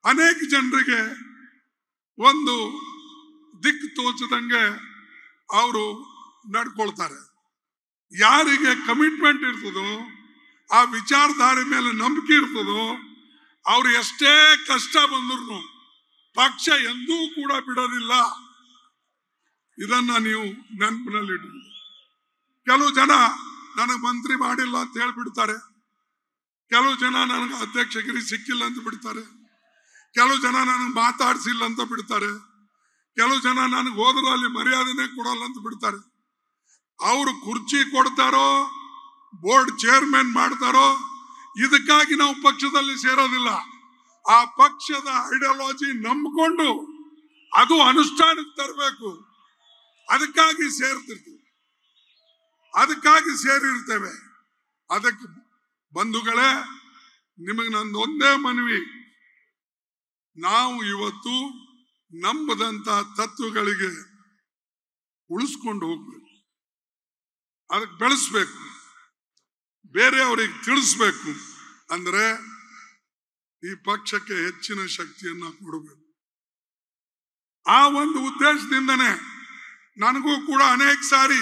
ಅನೇಕ ಜನರಿಗೆ ಒಂದು ದಿಕ್ಕು ತೋಚದಂಗೆ ಅವರು ನಡ್ಕೊಳ್ತಾರೆ ಯಾರಿಗೆ ಕಮಿಟ್ಮೆಂಟ್ ಇರ್ತದೋ ಆ ವಿಚಾರಧಾರೆ ಮೇಲೆ ನಂಬಿಕೆ ಇರ್ತದೋ ಅವ್ರು ಎಷ್ಟೇ ಕಷ್ಟ ಬಂದ್ರು ಪಕ್ಷ ಎಂದೂ ಕೂಡ ಬಿಡೋದಿಲ್ಲ ಇದನ್ನ ನೀವು ನೆನಪಿನಲ್ಲಿಡಿ ಕೆಲವು ಜನ ನನಗೆ ಮಂತ್ರಿ ಮಾಡಿಲ್ಲ ಅಂತ ಹೇಳ್ಬಿಡ್ತಾರೆ ಕೆಲವು ಜನ ನನಗೆ ಅಧ್ಯಕ್ಷಗಿರಿ ಸಿಕ್ಕಿಲ್ಲ ಅಂತ ಬಿಡ್ತಾರೆ ಕೆಲವು ಜನ ನನಗೆ ಮಾತಾಡ್ಸಿಲ್ಲ ಅಂತ ಬಿಡ್ತಾರೆ ಕೆಲವು ಜನ ನನಗೆ ಹೋದ್ರು ಅಲ್ಲಿ ಮರ್ಯಾದೆನೇ ಕೊಡಲ್ಲ ಅಂತ ಬಿಡ್ತಾರೆ ಅವರು ಕುರ್ಚಿ ಕೊಡ್ತಾರೋ ಬೋರ್ಡ್ ಚೇರ್ಮನ್ ಮಾಡ್ತಾರೋ ಇದಕ್ಕಾಗಿ ನಾವು ಪಕ್ಷದಲ್ಲಿ ಸೇರೋದಿಲ್ಲ ಆ ಪಕ್ಷದ ಐಡಿಯಾಲಜಿ ನಂಬಿಕೊಂಡು ಅದು ಅನುಷ್ಠಾನಕ್ಕೆ ತರಬೇಕು ಅದಕ್ಕಾಗಿ ಸೇರ್ತಿರ್ತೀವಿ ಅದಕ್ಕಾಗಿ ಸೇರಿರ್ತೇವೆ ಅದಕ್ಕೆ ಬಂಧುಗಳೇ ನಿಮಗೆ ನಂದು ಒಂದೇ ಮನವಿ ನಾವು ಇವತ್ತು ನಂಬದಂತ ತತ್ವಗಳಿಗೆ ಉಳಿಸ್ಕೊಂಡು ಹೋಗ್ಬೇಕು ಅದಕ್ಕೆ ಬೆಳೆಸ್ಬೇಕು ಬೇರೆಯವರಿಗೆ ತಿಳಿಸ್ಬೇಕು ಅಂದ್ರೆ ಈ ಪಕ್ಷಕ್ಕೆ ಹೆಚ್ಚಿನ ಶಕ್ತಿಯನ್ನ ಕೊಡಬೇಕು ಆ ಒಂದು ಉದ್ದೇಶದಿಂದನೇ ನನಗೂ ಕೂಡ ಅನೇಕ ಸಾರಿ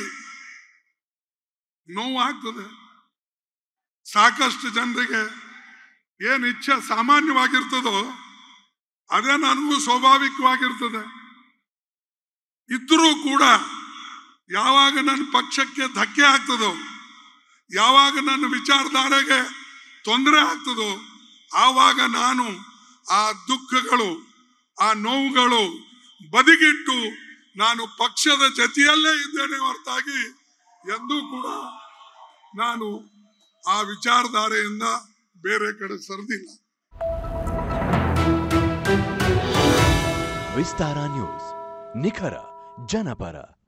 ನೋವಾಗ್ತದೆ ಸಾಕಷ್ಟು ಜನರಿಗೆ ಏನ್ ಇಚ್ಛೆ ಸಾಮಾನ್ಯವಾಗಿರ್ತದೋ ಅದೇ ನನಗೂ ಸ್ವಾಭಾವಿಕವಾಗಿರ್ತದೆ ಇದ್ರೂ ಕೂಡ ಯಾವಾಗ ನನ್ನ ಪಕ್ಷಕ್ಕೆ ಧಕ್ಕೆ ಆಗ್ತದೋ ಯಾವಾಗ ನನ್ನ ವಿಚಾರಧಾರೆಗೆ ತೊಂದರೆ ಆಗ್ತದೋ ಆವಾಗ ನಾನು ಆ ದುಃಖಗಳು ಆ ನೋವುಗಳು ಬದಿಗಿಟ್ಟು ನಾನು ಪಕ್ಷದ ಜೊತೆಯಲ್ಲೇ ಇದ್ದೇನೆ ಹೊರತಾಗಿ ಎಂದೂ ಕೂಡ ನಾನು ಆ ವಿಚಾರಧಾರೆಯಿಂದ ಬೇರೆ ಕಡೆ ಸರಿದಿಲ್ಲ ವಿಸ್ತಾರ ನ್ಯೂಸ್ ನಿಖರ ಜನಪರ